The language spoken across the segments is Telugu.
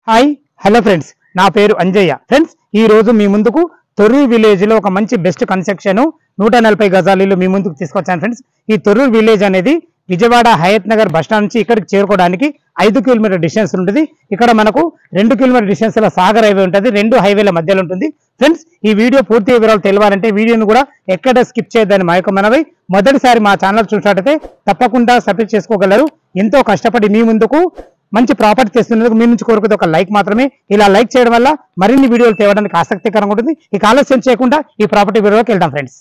హాయ్ హలో ఫ్రెండ్స్ నా పేరు అంజయ్య ఫ్రెండ్స్ ఈ రోజు మీ ముందుకు తొర్రూరు విలేజ్ లో ఒక మంచి బెస్ట్ కన్స్ట్రక్షన్ నూట నలభై గజాలీలు మీ ముందుకు తీసుకొచ్చాను ఫ్రెండ్స్ ఈ తొర్రూరు విలేజ్ అనేది Vijayawada Hayathnagar bus stand నుంచి ఇక్కడికి చేరుకోవడానికి ఐదు కిలోమీటర్ డిస్టెన్స్ ఉంటుంది ఇక్కడ మనకు రెండు కిలోమీటర్ డిస్టెన్స్ లో సాగర్ హైవే ఉంటుంది రెండు హైవేల మధ్యలో ఉంటుంది ఫ్రెండ్స్ ఈ వీడియో పూర్తి వివరాలు తెలియాలంటే వీడియోను కూడా ఎక్కడ స్కిప్ చేయొద్దని మా యొక్క మనవి మొదటిసారి మా ఛానల్ చూసినట్టయితే తప్పకుండా సబ్స్క్రైబ్ చేసుకోగలరు ఎంతో కష్టపడి మీ ముందుకు మంచి ప్రాపర్టీ తెస్తున్నందుకు మీ నుంచి కోరుకునే ఒక లైక్ మాత్రమే ఇలా లైక్ చేయడం వల్ల మరిన్ని వీడియోలు తేవడానికి ఆసక్తికరంగా ఉంటుంది ఇక ఆలస్యం చేయకుండా ఈ ప్రాపర్టీ వీడియోకి వెళ్దాం ఫ్రెండ్స్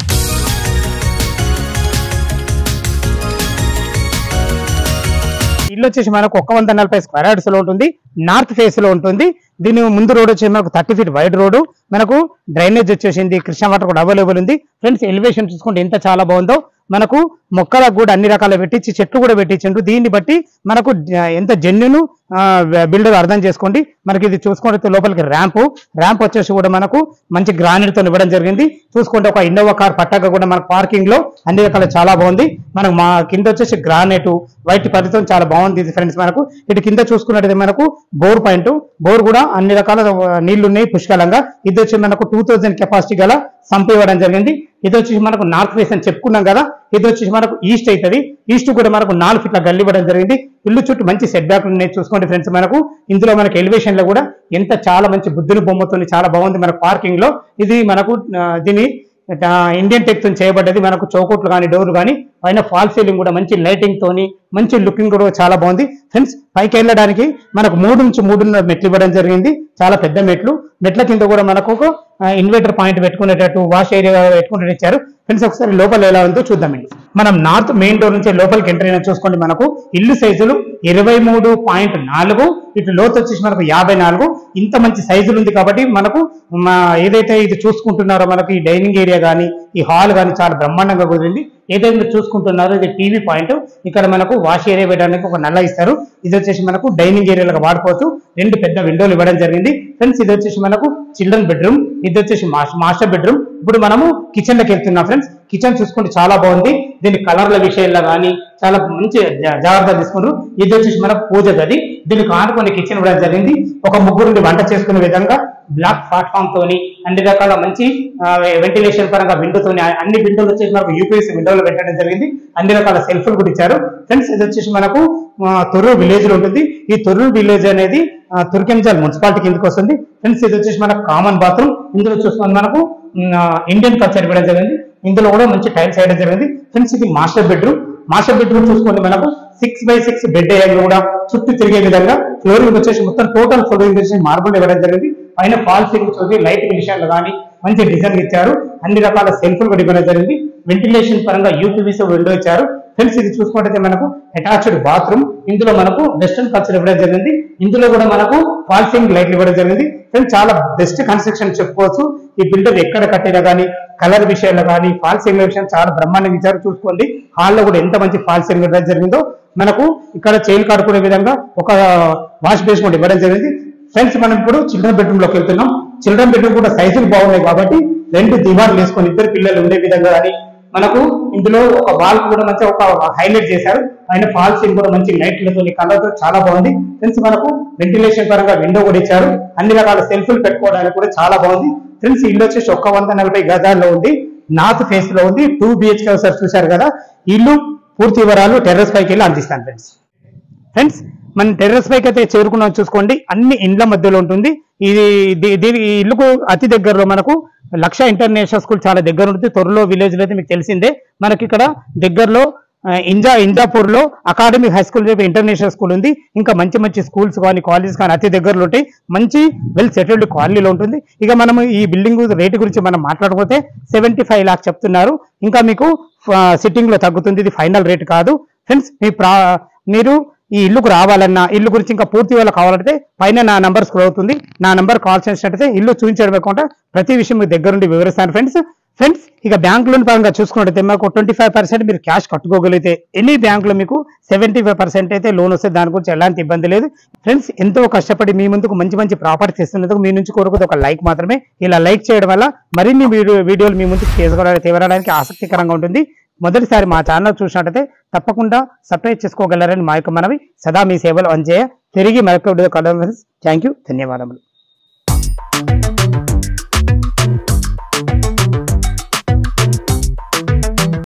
ఇల్లు వచ్చేసి మనకు ఒక వంద నలభై స్క్వేర్ యార్డ్స్ లో ఉంటుంది నార్త్ ఫేస్ లో ఉంటుంది దీని ముందు రోడ్ వచ్చేసి మనకు థర్టీ ఫీట్ వైడ్ రోడ్ మనకు డ్రైనేజ్ వచ్చేసింది కృష్ణ వాటర్ కూడా అవైలబుల్ ఉంది ఫ్రెండ్స్ ఎలివేషన్ చూసుకుంటే ఎంత చాలా బాగుందో మనకు మొక్కలకు కూడా అన్ని రకాల పెట్టించి చెట్లు కూడా పెట్టించిండ్రు దీన్ని బట్టి మనకు జ- ఎంత జెన్యును బిల్డర్ అర్థం చేసుకోండి మనకి ఇది చూసుకుంటే లోపలికి ర్యాంప్ ర్యాంప్ వచ్చేసి కూడా మనకు మంచి గ్రానైట్ తో ఇవ్వడం జరిగింది చూసుకుంటే ఒక ఇన్నోవా కార్ పట్టాక కూడా మనకు పార్కింగ్ లో అన్ని రకాల చాలా బాగుంది మనకు మా కింద వచ్చేసి గ్రానైట్ వైట్ పరితో చాలా బాగుంది ఇది ఫ్రెండ్స్ మనకు ఇటు కింద చూసుకున్నట్టయితే మనకు బోర్ పాయింట్ బోర్ కూడా అన్ని రకాల ఆ, నీళ్లు ఉన్నాయి పుష్కలంగా ఇది వచ్చి మనకు టూ థౌజండ్ కెపాసిటీ గల సంప్ ఇవ్వడం జరిగింది ఇది వచ్చేసి మనకు నార్త్ ఫేస్ అని చెప్పుకున్నాం కదా ఇది వచ్చేసి మనకు ఈస్ట్ అవుతుంది ఈస్ట్ కూడా మనకు నాలుగు ఫీట్ల గల్లి ఇవ్వడం జరిగింది ఇల్లు చుట్టూ మంచి సెట్ బ్యాక్ ఉన్నాయి చూసుకోండి ఫ్రెండ్స్ మనకు ఇందులో మనకు ఎలివేషన్ లో కూడా ఎంత చాలా మంచి బుద్ధుని బొమ్మతో చాలా బాగుంది మన పార్కింగ్ లో ఇది మనకు ఆ, దీని ఆ, ఇండియన్ టెక్ తో చేయబడ్డది మనకు చౌకోట్లు కానీ డోర్లు కానీ పైన ఫాల్ సీలింగ్ కూడా మంచి లైటింగ్ తోని మంచి లుకింగ్ కూడా చాలా బాగుంది ఫ్రెండ్స్ పైకి వెళ్ళడానికి మనకు మూడు నుంచి మూడున్నర మెట్లు ఇవ్వడం జరిగింది చాలా పెద్ద మెట్లు మెట్ల కింద కూడా మనకు ఒక ఇన్వర్టర్ పాయింట్ పెట్టుకునేటట్టు వాష్ ఏరియా పెట్టుకునేటట్టు ఇచ్చారు ఫ్రెండ్స్ ఒకసారి లోపల ఎలా ఉందో చూద్దామండి మనం నార్త్ మెయిన్ డోర్ నుంచి లోపలికి ఎంటర్ అయినా చూసుకోండి మనకు ఇల్లు సైజులు ఇరవై మూడు పాయింట్ నాలుగు ఇటు లోతు వచ్చేసి మనకు యాభై నాలుగు ఇంత మంచి సైజులు ఉంది కాబట్టి మనకు మా ఏదైతే ఇది చూసుకుంటున్నారో మనకు ఈ డైనింగ్ ఏరియా కానీ ఈ హాల్ కానీ చాలా బ్రహ్మాండంగా కుదిరింది ఏదైతే మీరు చూసుకుంటున్నారో ఇది టీవీ పాయింట్ ఇక్కడ మనకు వాష్ ఏరియా పెట్టడానికి ఒక నల్ల ఇస్తారు ఇది వచ్చేసి మనకు డైనింగ్ ఏరియాలుగా వాడుకోవచ్చు రెండు పెద్ద విండోలు ఇవ్వడం జరిగింది ఫ్రెండ్స్ ఇది వచ్చేసి మనకు చిల్డ్రన్ బెడ్రూమ్ ఇది వచ్చేసి మాస్టర్ బెడ్రూమ్ ఇప్పుడు మనము కిచెన్ లోకి వెళ్తున్నాం ఫ్రెండ్స్ కిచెన్ చూసుకుంటే చాలా బాగుంది దీని కలర్ల విషయంలో కానీ చాలా మంచి జా- జాగ్రత్తలు తీసుకున్నారు ఇది వచ్చేసి మనకు పూజ గది దీనికి ఆనుకొని కిచెన్ ఇవ్వడం జరిగింది ఒక ముగ్గురు వంట చేసుకునే విధంగా బ్లాక్ ప్లాట్ఫామ్ తోని అన్ని రకాల మంచి వెంటిలేషన్ పరంగా విండో తోని ఆ- అన్ని విండోలు వచ్చేసి మనకు యూపీఎస్ విండోలు పెట్టడం జరిగింది అన్ని రకాల సెల్ఫ్లు కూడా ఇచ్చారు ఫ్రెండ్స్ ఇది వచ్చేసి మనకు ఆ, తొర్రూరు విలేజ్ లో ఉంటుంది ఈ తొర్రూరు విలేజ్ అనేది ఆ, తుర్కెంజల్ మున్సిపాలిటీ కిందకి వస్తుంది ఫ్రెండ్స్ ఇది వచ్చేసి మనకు కామన్ బాత్రూమ్ ఇందులో చూసుకొని మనకు ఉమ్, ఆ, ఇండియన్ కల్చర్ ఇవ్వడం జరిగింది ఇందులో కూడా మంచి టైల్స్ వేయడం జరిగింది ఫ్రెండ్స్ ఇది మాస్టర్ బెడ్రూమ్ మాస్టర్ బెడ్రూమ్ చూసుకోండి మనకు six by six bed area కూడా చుట్టూ తిరిగే విధంగా ఫ్లోరింగ్ వచ్చేసి మొత్తం టోటల్ ఫ్లోరింగ్ వచ్చేసి మార్బుల్ ఇవ్వడం జరిగింది పైన ఫాల్ సీలింగ్ చూసి లైట్ విషయాలు కానీ మంచి డిజైన్ ఇచ్చారు అన్ని రకాల సెల్ఫ్లు కూడా ఇవ్వడం జరిగింది వెంటిలేషన్ పరంగా యూపీవీసీ విండో ఇచ్చారు ఫ్రెండ్స్ ఇది చూసుకుంటే మనకు అటాచ్డ్ బాత్రూమ్ ఇందులో మనకు వెస్టర్న్ కల్చర్ ఇవ్వడం జరిగింది ఇందులో కూడా మనకు ఫాల్ సీలింగ్ లైట్లు ఇవ్వడం జరిగింది ఫ్రెండ్స్ చాలా బెస్ట్ కన్స్ట్రక్షన్ చెప్పుకోవచ్చు ఈ బిల్డర్ ఎక్కడ కట్టినా కానీ కలర్ విషయంలో కానీ ఫాల్ సీలింగ్ విషయం చాలా బ్రహ్మాండంగా ఇచ్చారు చూసుకోండి హాల్లో కూడా ఎంత మంచి ఫాల్ సీలింగ్ ఇవ్వడం జరిగిందో మనకు ఇక్కడ చైల్ కాడుకునే విధంగా ఒక వాష్ బేస్ కూడా ఇవ్వడం జరిగింది ఫ్రెండ్స్ మనం ఇప్పుడు చిల్డ్రన్ బెడ్రూమ్ లోకి వెళ్తున్నాం చిల్డ్రన్ బెడ్రూమ్ కూడా సైజులు బాగున్నాయి కాబట్టి రెండు దివార్లు వేసుకొని ఇద్దరు పిల్లలు ఉండే విధంగా కానీ మనకు ఇందులో ఒక వాల్ కూడా మంచి ఒక హైలైట్ చేశారు పైన ఫాల్ సీన్ కూడా మంచి లైట్లతో కలర్ తో చాలా బాగుంది ఫ్రెండ్స్ మనకు వెంటిలేషన్ పరంగా విండో కూడా ఇచ్చారు అన్ని రకాల సెల్ఫ్లు పెట్టుకోవడానికి కూడా చాలా బాగుంది ఫ్రెండ్స్ ఇల్లు వచ్చేసి ఒక్క వంద నలభై గజాల్లో ఉంది నార్త్ ఫేస్ లో ఉంది టూ బిహెచ్కే సార్ చూశారు కదా ఇల్లు పూర్తి వివరాలు టెర్రస్ పైకి వెళ్ళి అందిస్తాను ఫ్రెండ్స్ ఫ్రెండ్స్ మన టెర్రస్ పైకి అయితే చేరుకున్నాం చూసుకోండి అన్ని ఇండ్ల మధ్యలో ఉంటుంది ఇది దీ- దీని ఈ ఇల్లుకు అతి దగ్గరలో మనకు లక్ష ఇంటర్నేషనల్ స్కూల్ చాలా దగ్గర ఉంటుంది త్వరలో విలేజ్ లో అయితే మీకు తెలిసిందే మనకి ఇక్కడ దగ్గరలో ఆ, ఇంజా ఇంజాపూర్ లో అకాడమిక్ హై స్కూల్ చెప్పి ఇంటర్నేషనల్ స్కూల్ ఉంది ఇంకా మంచి మంచి స్కూల్స్ కానీ కాలేజెస్ కానీ అతి దగ్గరలో ఉంటాయి మంచి వెల్ సెటిల్డ్ కాలనీలో ఉంటుంది ఇక మనము ఈ బిల్డింగ్ రేటు గురించి మనం మాట్లాడకపోతే సెవెంటీ ఫైవ్ లాక్ చెప్తున్నారు ఇంకా మీకు సిట్టింగ్ లో తగ్గుతుంది ఇది ఫైనల్ రేట్ కాదు ఫ్రెండ్స్ మీ ప్రా మీరు ఈ ఇల్లుకు రావాలన్నా ఇల్లు గురించి ఇంకా పూర్తి వాళ్ళు కావాలంటే పైన నా నంబర్ స్క్రోల్ అవుతుంది నా నంబర్ కాల్ చేసినట్టయితే ఇల్లు చూపించడం కాకుండా ప్రతి విషయం మీ దగ్గరుండి వివరిస్తాను ఫ్రెండ్స్ ఫ్రెండ్స్ ఇక బ్యాంక్ లోన్ పరంగా చూసుకున్నట్టయితే మాకు ట్వంటీ ఫైవ్ పర్సెంట్ మీరు క్యాష్ కట్టుకోగలిగితే ఎనీ బ్యాంకులో మీకు సెవెంటీ ఫైవ్ పర్సెంట్ అయితే లోన్ వస్తే దాని గురించి ఎలాంటి ఇబ్బంది లేదు ఫ్రెండ్స్ ఎంతో కష్టపడి మీ ముందుకు మంచి మంచి ప్రాపర్టీ తెస్తున్నందుకు మీ నుంచి కోరుకుది ఒక లైక్ మాత్రమే ఇలా లైక్ చేయడం వల్ల మరిన్ని వీడియో వీడియోలు మీ ముందుకు చేసుకోవడానికి తీవడానికి ఆసక్తికరంగా ఉంటుంది మొదటిసారి మా ఛానల్ చూసినట్టయితే తప్పకుండా సబ్స్క్రైబ్ చేసుకోగలరని మా యొక్క మనవి సదా మీ సేవలు అంజేయ తిరిగి మరొక కలర్ థ్యాంక్ యూ ధన్యవాదములు